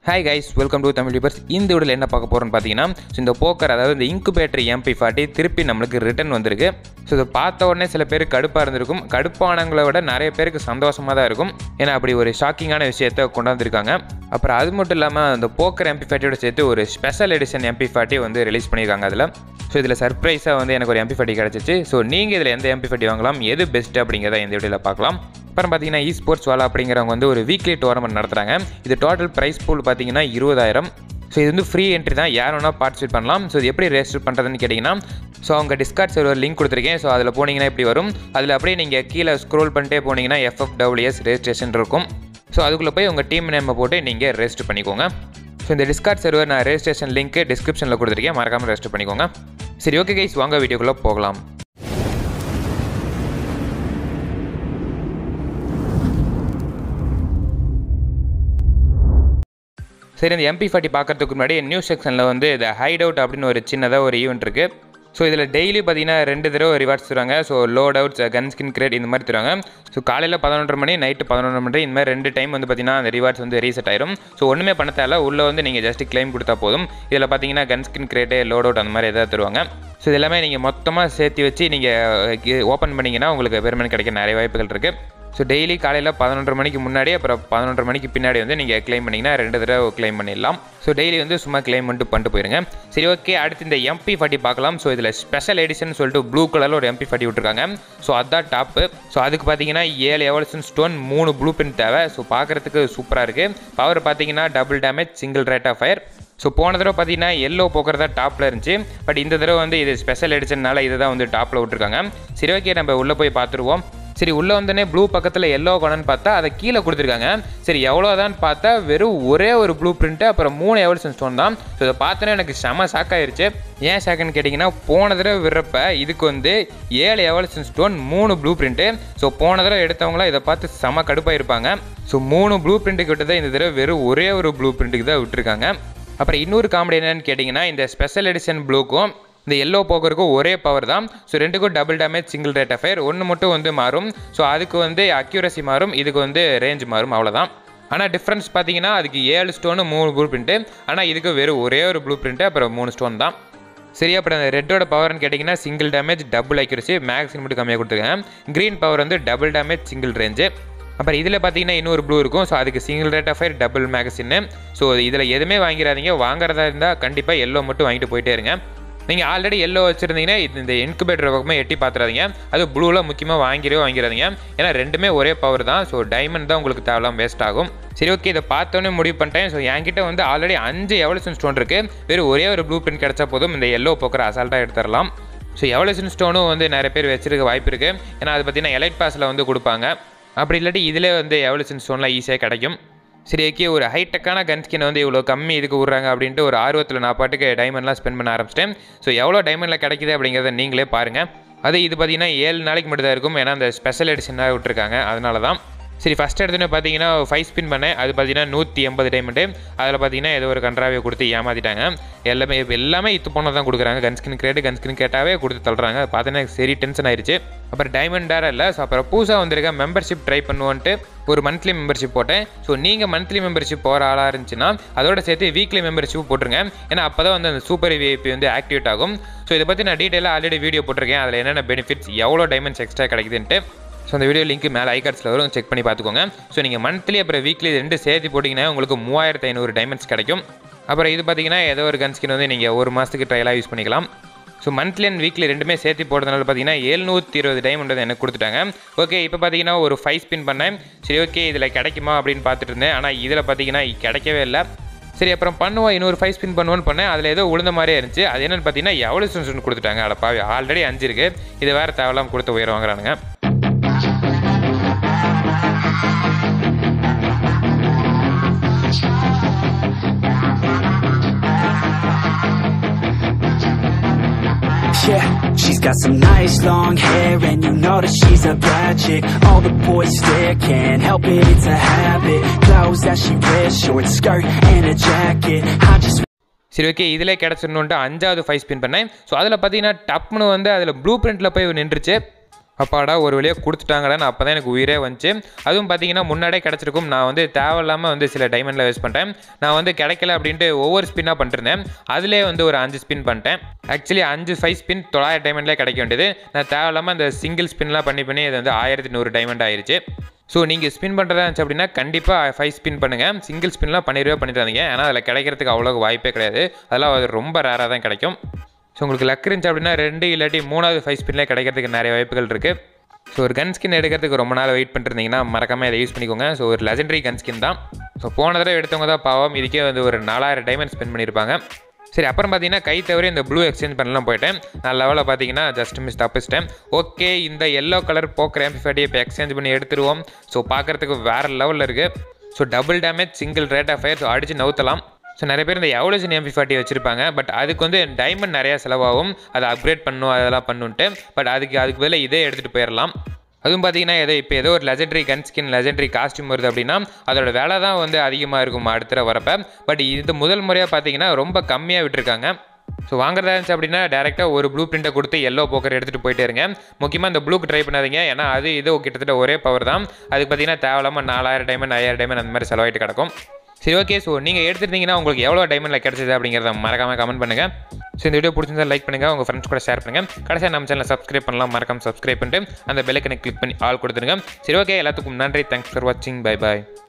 hi guys welcome to Tamil யூபர்ஸ் இந்த வீடியோவில் என்ன பார்க்க போகிறோம்னு பார்த்தீங்கன்னா ஸோ இந்த போக்கர் அதாவது இந்த இன்குபேட்டர் எம்பி ஃபார்ட்டி திருப்பி நம்மளுக்கு ரிட்டர்ன் வந்திருக்கு ஸோ இதை பார்த்த உடனே சில பேர் கடுப்பாக இருந்திருக்கும் கடுப்பானவங்களை விட நிறைய பேருக்கு சந்தோஷமாக தான் இருக்கும் ஏன்னா அப்படி ஒரு ஷாக்கிங்கான விஷயத்தை கொண்டாந்துருக்காங்க அப்புறம் அது மட்டும் இல்லாமல் அந்த போக்கர் எம்பி ஃபார்ட்டியோட சேர்த்து ஒரு ஸ்பெஷல் எடிஷன் எம்பி ஃபார்ட்டி வந்து ரிலீஸ் பண்ணியிருக்காங்க அதில் ஸோ இதில் சர்ப்ரைஸாக வந்து எனக்கு ஒரு எம்பி ஃபார்ட்டி கிடச்சிச்சு ஸோ நீங்கள் இதில் எந்த எம்பி ஃபார்ட்டி வாங்கலாம் எது பெஸ்ட் அப்படிங்கிறத இந்த வீடியோவில் பார்க்கலாம் அப்புறம் பார்த்தீங்கன்னா இ ஸ்போர்ட்ஸ் வாலா அப்படிங்கிறவங்க வந்து ஒரு வீக்லி டோர்னமெண்ட் நடத்துகிறாங்க இது டோட்டல் ப்ரைஸ் பூல் பார்த்தீங்கன்னா இருபதாயிரம் ஸோ இது வந்து ஃப்ரீ என்ட்ரி தான் யார் வேணால் பார்ட்டிசிபேட் பண்ணலாம் ஸோ இது எப்படி ரெஜிஸ்டர் பண்ணுறதுன்னு கேட்டிங்கன்னா ஸோ அவங்க டிஸ்கார்ட் சர்வர் லிங்க் கொடுத்துருக்கேன் ஸோ அதில் போனீங்கன்னா இப்படி வரும் அதில் அப்படியே நீங்கள் கீழே ஸ்க்ரோல் பண்ணிட்டே போனீங்கன்னா எஃப்எஃப்டபிள்யூஎஸ் ரெஜிஸ்ட்ரேஷன் இருக்கும் ஸோ அதுக்குள்ளே போய் உங்கள் டீம் நேமை போட்டு நீங்கள் ரெஜிஸ்டர் பண்ணிக்கோங்க ஸோ இந்த டிஸ்கார்ட் சர்வர் நான் ரெஜிஸ்ட்ரேஷன் லிங்க் டிஸ்கிரிப்ஷனில் கொடுத்துருக்கேன் மறக்காமல் ரெஜிஸ்டர் பண்ணிக்கோங்க சரி ஓகே கைஸ் வாங்க வீடியோக்குள்ளே போகலாம் சரி இந்த எம்பி ஃபார்ட்டி பார்க்கறதுக்கு முன்னாடி நியூஸ் செக்ஷனில் வந்து இந்த ஹைட் அவுட் அப்படின்னு ஒரு சின்னதாக ஒரு ஈவெண்ட் இருக்குது ஸோ இதில் டெய்லி பார்த்தீங்கன்னா ரெண்டு தடவை ரிவார்ட்ஸ் தருவாங்க so loadouts gun skin crate இந்த மாதிரி தருவாங்க ஸோ காலையில் பதினொன்றரை மணி நைட்டு பதினொன்றரை மணி இந்த மாதிரி ரெண்டு டைம் வந்து பார்த்தீங்கன்னா அந்த ரிவார்ட்ஸ் வந்து ரீசெட் ஆயிரும் ஸோ ஒன்றுமே பண்ண தேவை உள்ளே வந்து நீங்கள் ஜஸ்ட் கிளைம் கொடுத்தா போதும் இதில் பார்த்தீங்கன்னா gun skin crate loadout அந்த மாதிரி எதாவது தருவாங்க ஸோ இது எல்லாமே நீங்கள் மொத்தமாக சேர்த்து வச்சு நீங்கள் ஓப்பன் பண்ணிங்கன்னா உங்களுக்கு பெருமன் கிடைக்க நிறைய வாய்ப்புகள் இருக்குது ஸோ டெய்லி காலையில் பதினொன்றரை மணிக்கு முன்னாடி அப்புறம் பதினொன்றரை மணிக்கு பின்னாடி வந்து நீங்கள் க்ளைம் பண்ணிங்கன்னா ரெண்டு தடவை க்ளைம் பண்ணிடலாம் ஸோ டெய்லி வந்து சும்மா க்ளைம் பண்ணிட்டு பண்ணிட்டு போயிருங்க சரி ஓகே அடுத்து இந்த எம்பி ஃபார்ட்டி பார்க்கலாம் ஸோ இதில் ஸ்பெஷல் எடிஷன் சொல்லிட்டு ப்ளூ கலரில் ஒரு எம்பி ஃபார்ட்டி விட்டுருக்காங்க ஸோ அதுதான் டாப்பு ஸோ அதுக்கு பார்த்தீங்கன்னா ஏழு எவல்சன் ஸ்டோன் மூணு ப்ளூ பிரிண்ட் தேவை ஸோ பார்க்குறதுக்கு சூப்பராக இருக்குது பவர் பார்த்தீங்கன்னா double damage single rate of fire so போன தடவை பார்த்தீங்கன்னா எல்லோ போக்குறதா டாப்பில் இருந்துச்சு பட் இந்த தடவை வந்து இது ஸ்பெஷல் எடிஷன்னால இதை தான் வந்து டாப்பில் விட்டுருக்காங்க சரி ஓகே நம்ம உள்ளே போய் பார்த்துருவோம் சரி உள்ளே வந்தோடனே ப்ளூ பக்கத்தில் எல்லோ கொனன்னு பார்த்தா அதை கீழே கொடுத்துருக்காங்க சரி எவ்வளோதான் பார்த்தா வெறும் ஒரே ஒரு ப்ளூ பிரிண்ட்டு அப்புறம் மூணு எவல்சன் ஸ்டோன் தான் ஸோ இதை பார்த்தோன்னே எனக்கு செம ஷாக் ஆயிருச்சு ஏன் ஷாக்குன்னு கேட்டிங்கன்னா போன தடவை விடுறப்ப இதுக்கு வந்து ஏழு எவல்சன் ஸ்டோன் மூணு ப்ளூ பிரிண்ட்டு ஸோ போன தடவை எடுத்தவங்களாம் இதை பார்த்து செம கடுப்பாக இருப்பாங்க ஸோ மூணு ப்ளூ பிரிண்ட்டுக்கு விட்டதை இந்த தடவை வெறும் ஒரே ஒரு ப்ளூ பிரிண்ட்டுக்கு தான் விட்டுருக்காங்க அப்புறம் இன்னொரு காமெடி என்னன்னு கேட்டிங்கன்னா இந்த ஸ்பெஷல் எடிஷன் ப்ளூக்கும் இந்த எல்லோ போக்கருக்கும் ஒரே பவர் தான் ஸோ ரெண்டுக்கும் double damage single rate of fire ஒன்று மட்டும் வந்து மாறும் ஸோ அதுக்கு வந்து அக்யூரசி மாறும் இதுக்கு வந்து ரேஞ்ச் மாறும் அவ்வளோதான் ஆனால் டிஃப்ரென்ஸ் பார்த்தீங்கன்னா அதுக்கு ஏழு ஸ்டோனு மூணு ப்ளூ பிரிண்ட்டு ஆனால் இதுக்கு வெறும் ஒரே ஒரு ப்ளூ பிரிண்ட்டு அப்புறம் மூணு ஸ்டோன் தான் சரி அப்புறம் அந்த ரெட்டோட பவர்னு கேட்டிங்கன்னா single damage double accuracy magazine மட்டும் கம்மியாக கொடுத்துருக்கேன் க்ரீன் பவர் வந்து டபுள் டேமேஜ் சிங்கிள் ரேஞ்சு அப்புறம் இதில் பார்த்தீங்கன்னா இன்னொரு ப்ளூ இருக்கும் ஸோ அதுக்கு single rate of fire double மேகசின்னு ஸோ இதில் எதுவுமே வாங்கிறாதீங்க வாங்குறதா இருந்தால் கண்டிப்பாக எல்லோ மட்டும் வாங்கிட்டு போயிட்டே இருங்க நீங்கள் ஆல்ரெடி எல்லோ வச்சுருந்தீங்கன்னா இது இந்த இன்குபேட்டர் பக்கமே எட்டி பார்த்துறாதீங்க அது ப்ளூவில் முக்கியமாக வாங்கிடவே வாங்கிடாதீங்க ஏன்னா ரெண்டுமே ஒரே பவர் தான் ஸோ டைமண்ட் தான் உங்களுக்கு தேவலாம் வேஸ்ட் ஆகும் சரி ஓகே இதை பார்த்தோன்னே முடிவு பண்ணிட்டேன் ஸோ என்கிட்ட வந்து ஆல்ரெடி அஞ்சு எவல்யூஷன் ஸ்டோன் இருக்குது வெறும் ஒரே ஒரு ப்ளூ பிரிண்ட் கிடச்சா போதும் இந்த எல்லோ போக்கிற அசால்ட்டாக எடுத்துடலாம் ஸோ எவல்யூஷன் ஸ்டோனும் வந்து நிறைய பேர் வச்சிருக்க வாய்ப்பு இருக்குது ஏன்னா அது பார்த்தீங்கன்னா எலைட் பாஸில் வந்து கொடுப்பாங்க அப்படி இல்லாட்டி இதிலே வந்து எவல்யூஷன் ஸ்டோன்லாம் ஈஸியாக கிடைக்கும் சரி ஓகே ஒரு ஹைடெக்கான கன் ஸ்கின் வந்து இவ்வளோ கம்மி இதுக்கு விட்றாங்க அப்படின்ட்டு ஒரு ஆர்வத்தில் நான் பாட்டுக்கு டைமண்ட்லாம் ஸ்பெண்ட் பண்ண ஆரம்பிச்சிட்டேன் ஸோ எவ்வளோ டைமண்டில் கிடைக்குது அப்படிங்கிறத நீங்களே பாருங்கள் அது இது பார்த்தீங்கன்னா ஏழு நாளைக்கு மட்டும் தான் இருக்கும் ஏன்னா அந்த ஸ்பெஷல் எடிஷனாக விட்டுருக்காங்க அதனால தான் சரி ஃபஸ்ட் எடுத்தோன்னே பார்த்தீங்கன்னா ஃபைவ் ஸ்பின் பண்ணேன் அது பார்த்தீங்கன்னா நூற்றி எண்பது டைமண்டு அதில் பார்த்தீங்கன்னா ஏதோ ஒரு கன்றாவை கொடுத்து ஏமாற்றிட்டாங்க எல்லாமே எல்லாமே இத்து போனது தான் கொடுக்குறாங்க கன்ஸ்கின் கிரேட்டு கன்ஸ்கின் கேட்டாவே கொடுத்து தள்ளுறாங்க பார்த்தீங்கன்னா சரி டென்ஷன் ஆயிடுச்சு அப்புறம் டைமண்ட் டேர் இல்லை ஸோ அப்புறம் புதுசாக வந்திருக்க மெம்பர்ஷிப் ட்ரை பண்ணுவோன்ட்டு ஒரு மந்த்லி மெம்பர்ஷிப் போட்டேன் ஸோ நீங்கள் மந்த்லி மெம்பர்ஷிப் போகிற ஆளாக இருந்துச்சுன்னா அதோட சேர்த்து வீக்லி மெம்பர்ஷிப் போட்டுருங்க ஏன்னா அப்போ தான் வந்து அந்த சூப்பர் விஐபி வந்து ஆக்டிவேட் ஆகும் ஸோ இதை பற்றி நான் டீட்டெயிலாக ஆல்ரெடி வீடியோ போட்டிருக்கேன் அதில் என்னென்ன பெனிஃபிட்ஸ் எவ்வளோ டைமண்ட்ஸ் எக்ஸ்ட்ரா கிடைக்குதுன்ட்டு ஸோ அந்த வீடியோ லிங்க் மேலே ஐகார்ட்ஸில் வரும் செக் பண்ணி பார்த்துக்கோங்க ஸோ நீங்கள் மந்த்லி அப்புறம் வீக்லி ரெண்டு சேர்த்து போட்டிங்கன்னா உங்களுக்கு மூவாயிரத்து ஐநூறு டைமண்ட்ஸ் கிடைக்கும் அப்புறம் இது பார்த்தீங்கன்னா ஏதோ ஒரு கன் ஸ்கின் வந்து நீங்கள் ஒரு மாதத்துக்கு ட்ரையலாக யூஸ் பண்ணிக்கலாம் ஸோ மந்த்லி அண்ட் வீக்லி ரெண்டுமே சேர்த்து போடுறதுனால பார்த்தீங்கன்னா எழுநூற்றி இருபது டைமண்ட் வந்து எனக்கு கொடுத்துட்டாங்க ஓகே இப்போ பார்த்தீங்கன்னா ஒரு ஃபைவ் ஸ்பின் பண்ணேன் சரி ஓகே இதில் கிடைக்குமா அப்படின்னு பார்த்துட்டு இருந்தேன் ஆனால் இதில் பார்த்தீங்கன்னா கிடைக்கவே இல்லை சரி அப்புறம் பண்ணுவோம் இன்னொரு ஃபைவ் ஸ்பின் பண்ணுவோன்னு பண்ணேன் அதில் ஏதோ உளுந்த மாதிரியே இருந்துச்சு அது என்னென்னு பார்த்தீங்கன்னா எவ்வளோ ஸ்டோன் கொடுத்துட்டாங்க அடப்பாவி ஆல்ரெடி அஞ்சு இருக்குது இது வேறு தேவையில்லாமல் கொடுத்து உயரம் வாங்குறானுங்க Yeah, she's got some nice long hair and you know that she's a bad chick All the boys stare, can't help it, it's a habit Clothes that she wears, short skirt and a jacket I just சரி okay இதில் கிடச்சிடணுன்ட்டு அஞ்சாவது five spin பண்ணேன் so அதில் பார்த்தீங்கன்னா டப்னு வந்து அதில் blue பிரிண்ட்டில் போய் நின்றுச்சு அப்பாடா ஒரு வழியாக கொடுத்துட்டாங்கடான்னு அப்போ தான் எனக்கு உயிரே வந்துச்சு அதுவும் பார்த்தீங்கன்னா முன்னாடியே கிடச்சிருக்கும் நான் வந்து தேவையில்லாமல் வந்து சில டைமண்டில் வேஸ்ட் பண்ணிட்டேன் நான் வந்து கிடைக்கல அப்படின்ட்டு ஒவ்வொரு ஸ்பின்னாக பண்ணிருந்தேன் அதிலே வந்து ஒரு அஞ்சு ஸ்பின் பண்ணிட்டேன் ஆக்சுவலி அஞ்சு ஃபைவ் ஸ்பின் தொள்ளாயிரம் டைமண்ட்லேயே கிடைக்க வேண்டியது நான் தேவையில்லாமல் அந்த சிங்கிள் ஸ்பின்லாம் பண்ணி பண்ணி இது வந்து ஆயிரத்தி நூறு டைமண்ட் ஆயிருச்சு ஸோ நீங்கள் ஸ்பின் பண்ணுறதா இருந்துச்சு அப்படின்னா கண்டிப்பாக ஃபைவ் ஸ்பின் பண்ணுங்கள் சிங்கிள் ஸ்பின்லாம் பண்ணிடுவே பண்ணிட்டாதீங்க ஏன்னா அதில் கிடைக்கிறதுக்கு அவ்வளோ வாய்ப்பே கிடையாது அதெல்லாம் அது ரொம்ப ரேராக தான் கிடைக்கும் ஸோ உங்களுக்கு லக் இருந்துச்சு அப்படின்னா ரெண்டு இல்லாட்டி மூணாவது ஃபைவ் ஸ்பின்லேயே கிடைக்கிறதுக்கு நிறைய வாய்ப்புகள் இருக்குது ஸோ ஒரு கன் ஸ்கின் எடுக்கிறதுக்கு ரொம்ப நாள் வெயிட் பண்ணிருந்தீங்கன்னா மறக்காமல் இதை யூஸ் பண்ணிக்கோங்க ஸோ ஒரு லெஜெண்டரி கன் ஸ்கின் தான் ஸோ போன தடவை எடுத்தவங்க தான் பாவம் இதுக்கே வந்து ஒரு நாலாயிரம் டைமண்ட் ஸ்பெண்ட் பண்ணியிருப்பாங்க சரி அப்புறம் பார்த்தீங்கன்னா கை தவிர இந்த ப்ளூ எக்ஸ்சேஞ்ச் பண்ணலாம் போயிட்டேன் நான் லெவலில் பார்த்தீங்கன்னா ஜஸ்ட் மிஸ் தப்பிச்சிட்டேன் ஓகே இந்த எல்லோ கலர் போக்கர் எம்பிஃபைடி இப்போ எக்ஸ்சேஞ்ச் பண்ணி எடுத்துருவோம் ஸோ பார்க்குறதுக்கு வேறு லெவலில் இருக்குது so double damage single rate of fire so அடித்து நவுத்தலாம் ஸோ நிறைய பேர் இந்த எவலோஜன் எம்பி ஃபார்ட்டி வச்சுருப்பாங்க பட் அதுக்கு வந்து டைமண்ட் நிறையா செலவாகும் அதை அப்கிரேட் பண்ணும் அதெல்லாம் பண்ணுன்ட்டு பட் அதுக்கு அதுக்கு பதிலாக இதே எடுத்துகிட்டு போயிடலாம் அதுவும் பார்த்தீங்கன்னா ஏதோ இப்போ ஏதோ ஒரு legendary gun skin legendary costume வருது அப்படின்னா அதோட விலை தான் வந்து அதிகமாக இருக்கும் அடுத்த வரப்ப பட் இது முதல் முறையாக பார்த்தீங்கன்னா ரொம்ப கம்மியாக விட்டுருக்காங்க ஸோ வாங்குறதா இருந்துச்சு அப்படின்னா டேரெக்டாக ஒரு ப்ளூ பிரிண்ட்டை கொடுத்து எல்லோ போக்கர் எடுத்துகிட்டு போயிட்டே இருங்க முக்கியமாக இந்த ப்ளூக்கு ட்ரை பண்ணாதீங்க ஏன்னா அது இது கிட்டத்தட்ட ஒரே பவர் தான் அதுக்கு பார்த்தீங்கன்னா தேவையில்லாமல் நாலாயிரம் டைமண்ட் ஐயாயிரம் டைமண்ட் அந்த மாதிரி செலவாயிட்டு கிடக்கும் சரி ஓகே ஸோ நீங்கள் எடுத்துருந்தீங்கன்னா உங்களுக்கு எவ்வளோ டைமண்டில் கிடச்சிது அப்படிங்கிறத மறக்காமல் கமெண்ட் பண்ணுங்கள் ஸோ இந்த வீடியோ பிடிச்சிருந்தா லைக் பண்ணுங்கள் உங்கள் ஃப்ரெண்ட்ஸ் கூட ஷேர் பண்ணுங்கள் கடைசியாக நம்ம சேனலை சப்ஸ்கிரைப் பண்ணலாம் மறக்காம சப்ஸ்கிரைப் பண்ணிட்டு அந்த பெல்லைக்கனை கிளிக் பண்ணி ஆள் கொடுத்துருங்க சரி ஓகே எல்லாத்துக்கும் நன்றி தேங்க்ஸ் ஃபார் வாட்சிங் பை பாய்